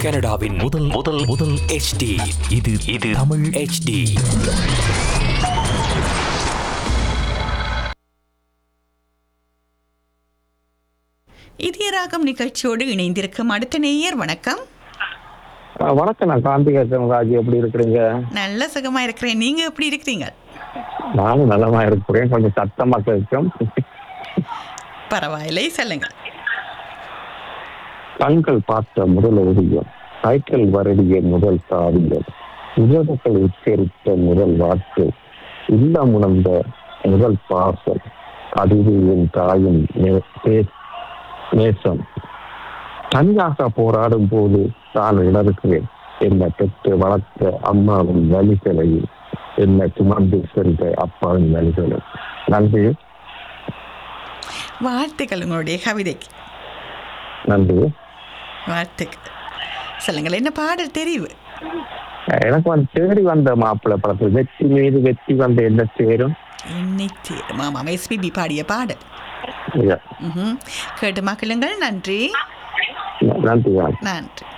கனடாவின் முதல் முதல் முதல் HD இது இது தமிழ் HD இதய ராகம் நிகழ்ச்சியோடு இணைந்திருக்கும் அடுத்த நேயர் வணக்கம் ஆ, வணக்கம் நான் காந்திகேசன் ராஜ் எப்படி இருக்கிறீங்க நல்ல சுகமா இருக்கிறேன் நீங்க எப்படி இருக்கிறீங்க நானும் நலமா இருக்கிறேன் கொஞ்சம் சத்தமா கேட்கும் பரவாயில்லை சொல்லுங்க கண்கள் பார்த்த முதல் ஓவியம் சைக்கிள் வருடிய முதல் காவியம் உதவுகள் உச்சரித்த முதல் வார்த்தை இல்லம் உணர்ந்த முதல் பாசம் அதுவே என் தாயின் நே- நே- நேசம் தனியாக போராடும் போது நான் உணர்கிறேன் என்னை பெற்று வளர்த்த அம்மாவின் வழிகளையும் என்னை சுமந்து சென்ற அப்பாவின் வழிகளும் நன்றி வாழ்த்துக்கள் உங்களுடைய கவிதைக்கு நன்றி வாழ்த்துக்கள் சொல்லுங்கள் என்ன பாடல் தெரிவு எனக்கு வந்து தேடி வந்த மாப்பிள்ளை படத்தில் வெற்றி மீது வெற்றி வந்த என்ன சேரும் என்னை தேடும் ஆமாம் எஸ்பிபி பாடிய பாடல் ஐயா, ம்ஹும். கேட்டு மக்களுங்கள் நன்றி நன்றி வணக்கம். நன்றி